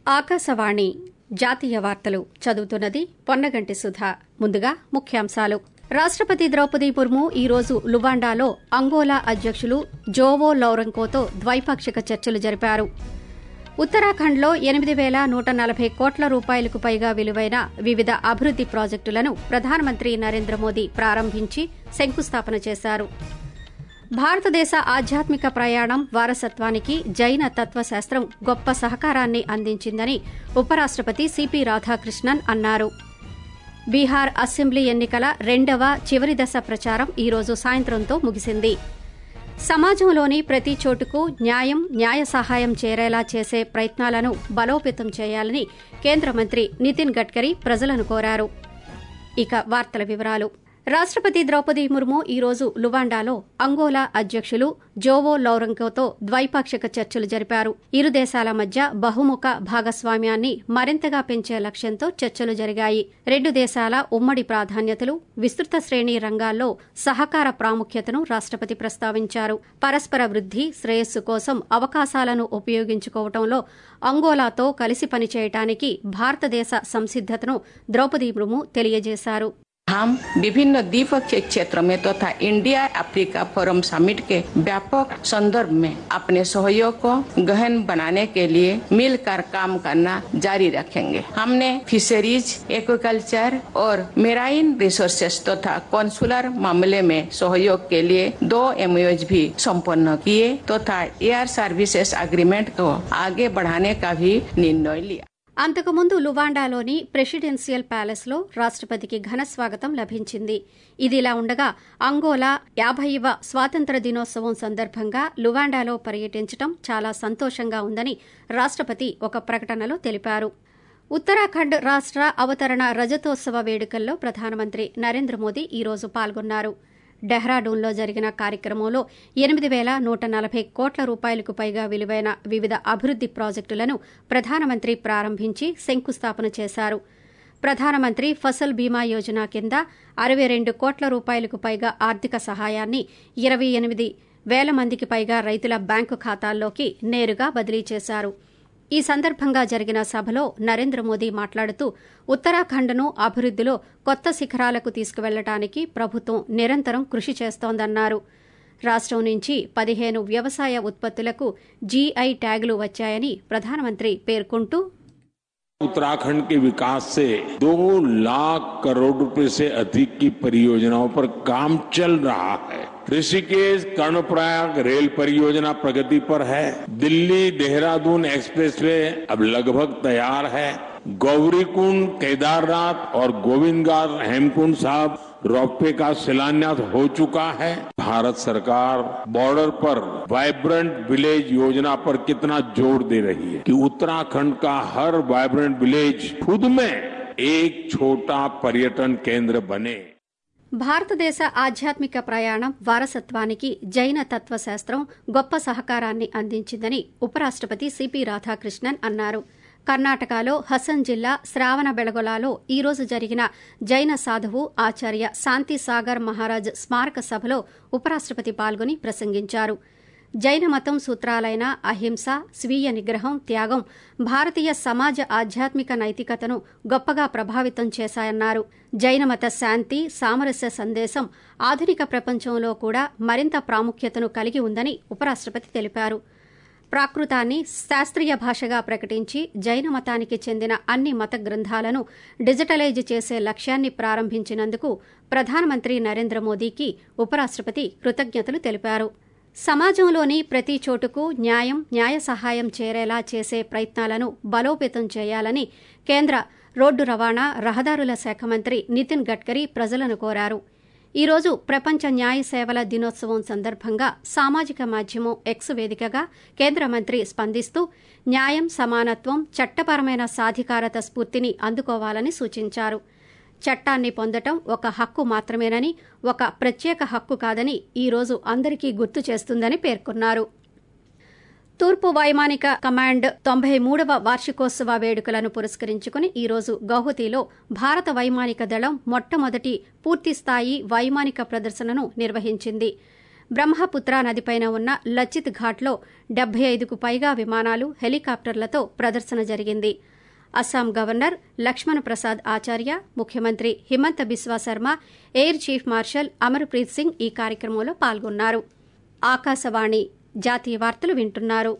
ఆకాశవాణి జాతీయ వార్తలు చదువుతున్నది పొన్నగంటి సుధా ముందుగా ముఖ్యాంశాలు రాష్టపతి ద్రౌపది ముర్ము ఈ రోజు లువాండాలో అంగోలా అధ్యకులు జోవో లౌరంకోతో ద్వైపాక్షిక చర్చలు జరిపారు ఉత్తరాఖండ్లో ఎనిమిది వేల నూట నలభై కోట్ల రూపాయలకు పైగా విలువైన వివిధ అభివృద్ది ప్రాజెక్టులను ప్రధానమంత్రి నరేంద్ర మోదీ ప్రారంభించి శంకుస్థాపన చేశారు భారతదేశ ఆధ్యాత్మిక ప్రయాణం వారసత్వానికి జైన తత్వశాస్త్రం గొప్ప సహకారాన్ని అందించిందని ఉపరాష్టపతి సిపి రాధాకృష్ణన్ అన్నారు బీహార్ అసెంబ్లీ ఎన్నికల రెండవ చివరి దశ ప్రచారం ఈ రోజు సాయంత్రంతో ముగిసింది సమాజంలోని ప్రతి చోటుకు న్యాయం న్యాయ సహాయం చేరేలా చేసే ప్రయత్నాలను బలోపేతం చేయాలని కేంద్ర మంత్రి నితిన్ గడ్కరీ ప్రజలను కోరారు ఇక వార్తల వివరాలు రాష్టపతి ద్రౌపది ముర్ము ఈ రోజు లువాండాలో అంగోలా అధ్యకులు జోవో లౌరంకోతో ద్వైపాక్షిక చర్చలు జరిపారు ఇరు దేశాల మధ్య బహుముఖ భాగస్వామ్యాన్ని మరింతగా పెంచే లక్ష్యంతో చర్చలు జరిగాయి రెండు దేశాల ఉమ్మడి ప్రాధాన్యతలు విస్తృత శ్రేణి రంగాల్లో సహకార ప్రాముఖ్యతను రాష్టపతి ప్రస్తావించారు పరస్పర వృద్ది శ్రేయస్సు కోసం అవకాశాలను ఉపయోగించుకోవడంలో అంగోలాతో కలిసి పనిచేయటానికి భారతదేశ సంసిద్దతను ద్రౌపది ముర్ము తెలియజేశారు हम विभिन्न द्विपक्षीय क्षेत्रों में तथा तो इंडिया अफ्रीका फोरम समिट के व्यापक संदर्भ में अपने सहयोग को गहन बनाने के लिए मिलकर काम करना जारी रखेंगे हमने फिशरीज एक्वाकल्चर और मेराइन रिसोर्सेस तथा तो कॉन्सुलर मामले में सहयोग के लिए दो एमओज भी संपन्न किए तथा तो एयर सर्विसेज अग्रीमेंट को आगे बढ़ाने का भी निर्णय लिया అంతకుముందు లువాండాలోని ప్రెసిడెన్షియల్ ప్యాలెస్లో రాష్టపతికి ఘన స్వాగతం లభించింది ఇదిలా ఉండగా అంగోలా యాభైవ స్వాతంత్ర దినోత్సవం సందర్భంగా లువాండాలో పర్యటించడం చాలా సంతోషంగా ఉందని రాష్టపతి ఒక ప్రకటనలో తెలిపారు ఉత్తరాఖండ్ రాష్ట అవతరణ రజతోత్సవ వేడుకల్లో ప్రధానమంత్రి నరేంద్ర మోదీ ఈ రోజు పాల్గొన్నారు డెహ్రాడూన్లో జరిగిన కార్యక్రమంలో ఎనిమిది వేల నూట నలభై కోట్ల రూపాయలకు పైగా విలువైన వివిధ అభివృద్ది ప్రాజెక్టులను ప్రధానమంత్రి ప్రారంభించి శంకుస్థాపన చేశారు ప్రధానమంత్రి ఫసల్ బీమా యోజన కింద అరవై రెండు కోట్ల రూపాయలకు పైగా ఆర్థిక సహాయాన్ని ఇరవై ఎనిమిది వేల మందికి పైగా రైతుల బ్యాంకు ఖాతాల్లోకి నేరుగా బదిలీ చేశారు ఈ సందర్భంగా జరిగిన సభలో నరేంద్ర మోదీ మాట్లాడుతూ ఉత్తరాఖండ్ను అభివృద్దిలో కొత్త శిఖరాలకు తీసుకువెళ్లడానికి ప్రభుత్వం నిరంతరం కృషి చేస్తోందన్నారు రాష్టం నుంచి పదిహేను వ్యవసాయ ఉత్పత్తులకు జీఐ ట్యాగులు వచ్చాయని ప్రధానమంత్రి పేర్కొంటూ उत्तराखंड के विकास से दो लाख करोड़ रुपए से अधिक की परियोजनाओं पर काम चल रहा है ऋषिकेश कर्णप्रयाग रेल परियोजना प्रगति पर है दिल्ली देहरादून एक्सप्रेसवे अब लगभग तैयार है गौरीकुंड केदारनाथ और गोविंदगार हेमकुंड साहब रोपवे का शिलान्यास हो चुका है भारत सरकार बॉर्डर पर वाइब्रेंट विलेज योजना पर कितना जोर दे रही है कि उत्तराखंड का हर वाइब्रेंट विलेज खुद में एक छोटा पर्यटन केंद्र बने భారతదేశ ఆధ్యాత్మిక ప్రయాణం వారసత్వానికి జైన తత్వశాస్త్రం గొప్ప సహకారాన్ని అందించిందని ఉపరాష్టపతి సిపి రాధాకృష్ణన్ అన్నారు కర్ణాటకలో హసన్ జిల్లా శ్రావణ బెళగొలాలో ఈ రోజు జరిగిన జైన సాధువు ఆచార్య శాంతి సాగర్ మహారాజ్ స్మారక సభలో ఉపరాష్టపతి పాల్గొని ప్రసంగించారు జైన మతం సూత్రాలైన అహింస స్వీయ నిగ్రహం త్యాగం భారతీయ సమాజ ఆధ్యాత్మిక నైతికతను గొప్పగా ప్రభావితం చేశాయన్నారు జైనమత శాంతి సామరస్య సందేశం ఆధునిక ప్రపంచంలో కూడా మరింత ప్రాముఖ్యతను కలిగి ఉందని ఉపరాష్టపతి తెలిపారు ప్రాకృతాన్ని శాస్త్రీయ భాషగా ప్రకటించి జైన మతానికి చెందిన అన్ని మత గ్రంథాలను డిజిటలైజ్ చేసే లక్ష్యాన్ని ప్రారంభించినందుకు ప్రధానమంత్రి నరేంద్ర మోదీకి ఉపరాష్టపతి కృతజ్ఞతలు తెలిపారు సమాజంలోని ప్రతి చోటుకు న్యాయం న్యాయ సహాయం చేరేలా చేసే ప్రయత్నాలను బలోపేతం చేయాలని కేంద్ర రోడ్డు రవాణా రహదారుల శాఖ మంత్రి నితిన్ గడ్కరీ ప్రజలను కోరారు ఈ రోజు ప్రపంచ న్యాయ సేవల దినోత్సవం సందర్భంగా సామాజిక మాధ్యమం ఎక్స్ వేదికగా కేంద్ర మంత్రి స్పందిస్తూ న్యాయం సమానత్వం చట్టపరమైన సాధికారత స్ఫూర్తిని అందుకోవాలని సూచించారు చట్టాన్ని పొందటం ఒక హక్కు మాత్రమేనని ఒక ప్రత్యేక హక్కు కాదని ఈ రోజు అందరికీ గుర్తు చేస్తుందని పేర్కొన్నారు తూర్పు వైమానిక కమాండ్ తొంభై మూడవ వార్షికోత్సవ వేడుకలను పురస్కరించుకుని ఈ రోజు గౌహతిలో భారత వైమానిక దళం మొట్టమొదటి పూర్తిస్థాయి వైమానిక ప్రదర్శనను నిర్వహించింది బ్రహ్మపుత్ర నదిపైన ఉన్న లచిత్ ఘాట్లో డెబ్బై ఐదుకు పైగా విమానాలు హెలికాప్టర్లతో ప్రదర్శన జరిగింది అస్సాం గవర్నర్ లక్ష్మణ్ ప్రసాద్ ఆచార్య ముఖ్యమంత్రి Himanta Biswa Sarma air chief marshal Amarpreet Singh ఈ కార్యక్రమంలో పాల్గొన్నారు ఆకాశవాణి జాతీయ వార్తలు వింటున్నారు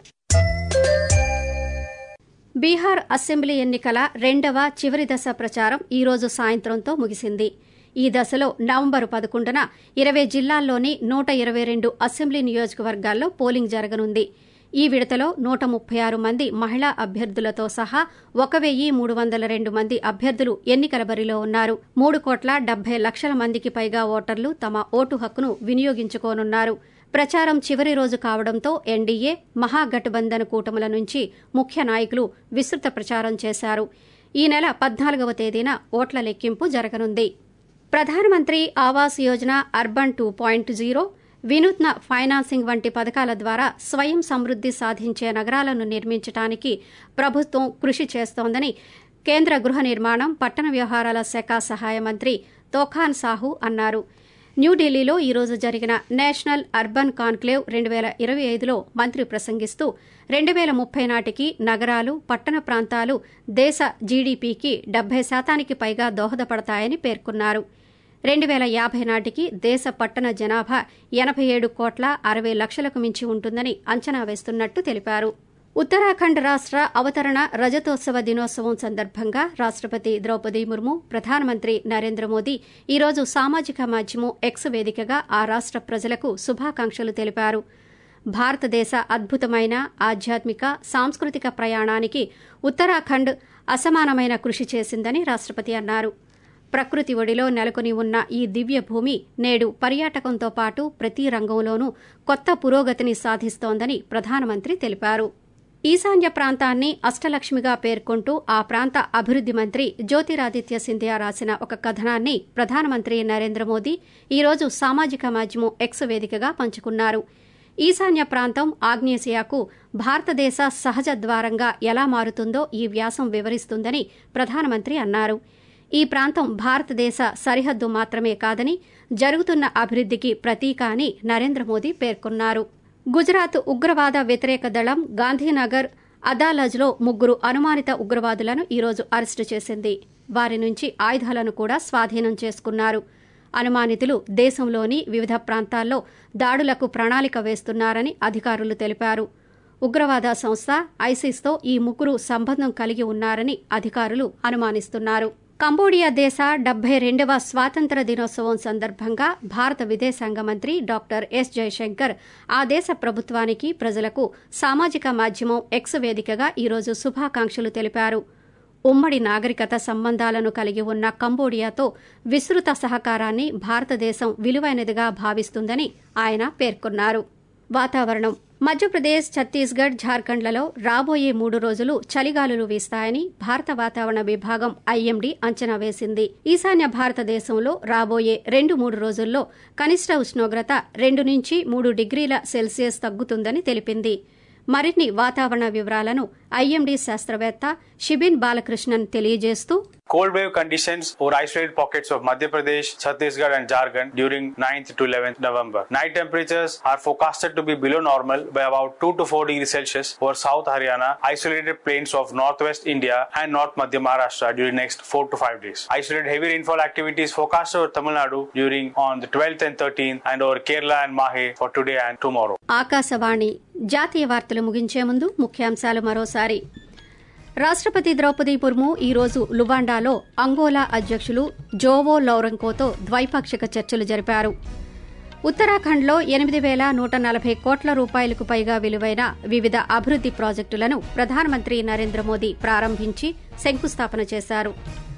బీహార్ అసెంబ్లీ ఎన్నికల రెండవ చివరి దశ ప్రచారం ఈ రోజు సాయంత్రంతో ముగిసింది ఈ దశలో నవంబరు పదకొండున ఇరవై జిల్లాల్లోని నూట ఇరవై రెండు అసెంబ్లీ నియోజకవర్గాల్లో పోలింగ్ జరగనుంది ఈ విడతలో నూట ముప్పై ఆరు మంది మహిళా అభ్యర్థులతో సహా ఒక వెయ్యి మూడు వందల రెండు మంది అభ్యర్థులు ఎన్నికల బరిలో ఉన్నారు మూడు కోట్ల డెబ్బై లక్షల మందికి పైగా ఓటర్లు తమ ఓటు హక్కును వినియోగించుకోనున్నారు ప్రచారం చివరి రోజు కావడంతో ఎన్డీఏ మహాగఠబంధన్ కూటముల నుంచి ముఖ్య నాయకులు విస్తృత ప్రచారం చేశారు ఈ నెల పద్నాలుగవ తేదీన ఓట్ల లెక్కింపు జరగనుంది ప్రధానమంత్రి Awas Yojana urban two point zero వినూత్న ఫైనాన్సింగ్ వంటి పథకాల ద్వారా స్వయం సమృద్ది సాధించే నగరాలను నిర్మించడానికి ప్రభుత్వం కృషి చేస్తోందని కేంద్ర గృహ నిర్మాణం పట్టణ వ్యవహారాల శాఖ సహాయ మంత్రి తోఖాన్ సాహు అన్నారు న్యూఢిల్లీలో ఈ రోజు జరిగిన నేషనల్ అర్బన్ కాన్క్లేవ్ రెండు వేల ఇరవై ఐదులో మంత్రి ప్రసంగిస్తూ రెండు వేల ముప్పై నాటికి నగరాలు పట్టణ ప్రాంతాలు దేశ జీడీపీకి డెబ్బై శాతానికి పైగా దోహదపడతాయని పేర్కొన్నారు రెండు వేల యాభై నాటికి దేశ పట్టణ జనాభా ఎనభై ఏడు కోట్ల అరవై లక్షలకు మించి ఉంటుందని అంచనా వేస్తున్నట్టు తెలిపారు ఉత్తరాఖండ్ రాష్ట అవతరణ రజతోత్సవ దినోత్సవం సందర్భంగా రాష్టపతి ద్రౌపది ముర్ము ప్రధానమంత్రి నరేంద్ర మోదీ ఈరోజు సామాజిక మాధ్యమం ఎక్స్ వేదికగా ఆ రాష్ట ప్రజలకు శుభాకాంక్షలు తెలిపారు భారతదేశ అద్భుతమైన ఆధ్యాత్మిక సాంస్కృతిక ప్రయాణానికి ఉత్తరాఖండ్ అసమానమైన కృషి చేసిందని రాష్టపతి అన్నారు ప్రకృతి ఒడిలో నెలకొని ఉన్న ఈ దివ్య భూమి నేడు పర్యాటకంతో పాటు ప్రతి రంగంలోనూ కొత్త పురోగతిని సాధిస్తోందని ప్రధానమంత్రి తెలిపారు ఈశాన్య ప్రాంతాన్ని అష్టలక్ష్మిగా పేర్కొంటూ ఆ ప్రాంత అభివృద్ది మంత్రి జ్యోతిరాదిత్య సింధియా రాసిన ఒక కథనాన్ని ప్రధానమంత్రి నరేంద్ర మోదీ ఈరోజు సామాజిక మాధ్యమం ఎక్స్ వేదికగా పంచుకున్నారు ఈశాన్య ప్రాంతం ఆగ్నేసియాకు భారతదేశ సహజ ద్వారంగా ఎలా మారుతుందో ఈ వ్యాసం వివరిస్తుందని ప్రధానమంత్రి అన్నారు ఈ ప్రాంతం భారతదేశ సరిహద్దు మాత్రమే కాదని జరుగుతున్న అభివృద్దికి ప్రతీక అని నరేంద్ర మోదీ పేర్కొన్నారు గుజరాత్ ఉగ్రవాద వ్యతిరేక దళం గాంధీనగర్ అదాలజ్లో ముగ్గురు అనుమానిత ఉగ్రవాదులను ఈరోజు అరెస్టు చేసింది వారి నుంచి ఆయుధాలను కూడా స్వాధీనం చేసుకున్నారు అనుమానితులు దేశంలోని వివిధ ప్రాంతాల్లో దాడులకు ప్రణాళిక వేస్తున్నారని అధికారులు తెలిపారు ఉగ్రవాద సంస్థ ఐసిస్తో ఈ ముగ్గురు సంబంధం కలిగి ఉన్నారని అధికారులు అనుమానిస్తున్నారు కంబోడియా దేశ డెబ్బై రెండవ స్వాతంత్ర దినోత్సవం సందర్భంగా భారత విదేశాంగ మంత్రి డాక్టర్ ఎస్ జయశంకర్ ఆ దేశ ప్రభుత్వానికి ప్రజలకు సామాజిక మాధ్యమం ఎక్స్ వేదికగా ఈరోజు శుభాకాంక్షలు తెలిపారు ఉమ్మడి నాగరికత సంబంధాలను కలిగి ఉన్న కంబోడియాతో విస్తృత సహకారాన్ని భారతదేశం విలువైనదిగా భావిస్తుందని ఆయన పేర్కొన్నారు వాతావరణం మధ్యప్రదేశ్ ఛత్తీస్గఢ్ ఝార్ఖండ్లలో రాబోయే మూడు రోజులు చలిగాలులు వీస్తాయని భారత వాతావరణ విభాగం ఐఎండీ అంచనా వేసింది ఈశాన్య భారతదేశంలో రాబోయే రెండు మూడు రోజుల్లో కనిష్ట ఉష్ణోగ్రత రెండు నుంచి మూడు డిగ్రీల సెల్సియస్ తగ్గుతుందని తెలిపింది మరిన్ని వాతావరణ వివరాలను ఐఎండీ శాస్త్రవేత్త షిబిన్ బాలకృష్ణన్ తెలియజేస్తూ Cold wave conditions over isolated pockets of Madhya Pradesh, Chhattisgarh, and Jharkhand during 9th to 11th November. Night temperatures are forecasted to be below normal by about 2 to 4 degrees Celsius over South Haryana, isolated plains of northwest India, and North Madhya Maharashtra during next 4 to 5 days. Isolated heavy rainfall activity is forecast over Tamil Nadu during on the 12th and 13th, and over Kerala and Mahe for today and tomorrow. Akashvani జాతీయ వార్తలు ముగించే ముందు ముఖ్యాంశాలు మరోసారి రాష్టపతి ద్రౌపది ముర్ము ఈ రోజు లువాండాలో Angola అధ్యక్షులు జోవో లౌరంకోతో ద్వైపాక్షిక చర్చలు జరిపారు ఉత్తరాఖండ్లో ఎనిమిది వేల నూట నలభై కోట్ల రూపాయలకు పైగా విలువైన వివిధ అభివృద్ది ప్రాజెక్టులను ప్రధానమంత్రి నరేంద్ర మోదీ ప్రారంభించి శంకుస్థాపన చేశారు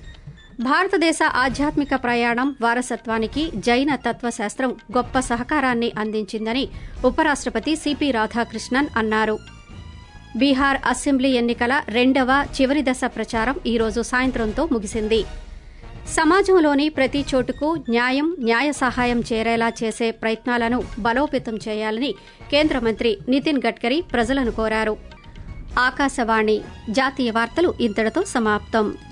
భారతదేశ ఆధ్యాత్మిక ప్రయాణం వారసత్వానికి జైన తత్వశాస్త్రం గొప్ప సహకారాన్ని అందించిందని ఉపరాష్టపతి సిపి రాధాకృష్ణన్ అన్నారు బీహార్ అసెంబ్లీ ఎన్నికల రెండవ చివరి దశ ప్రచారం ఈ రోజు సాయంత్రంతో ముగిసింది సమాజంలోని ప్రతి చోటుకు న్యాయం న్యాయ సహాయం చేరేలా చేసే ప్రయత్నాలను బలోపేతం చేయాలని కేంద్ర మంత్రి నితిన్ గడ్కరీ ప్రజలను కోరారు ఆకాశవాణి జాతీయ వార్తలు ఇంతటితో సమాప్తం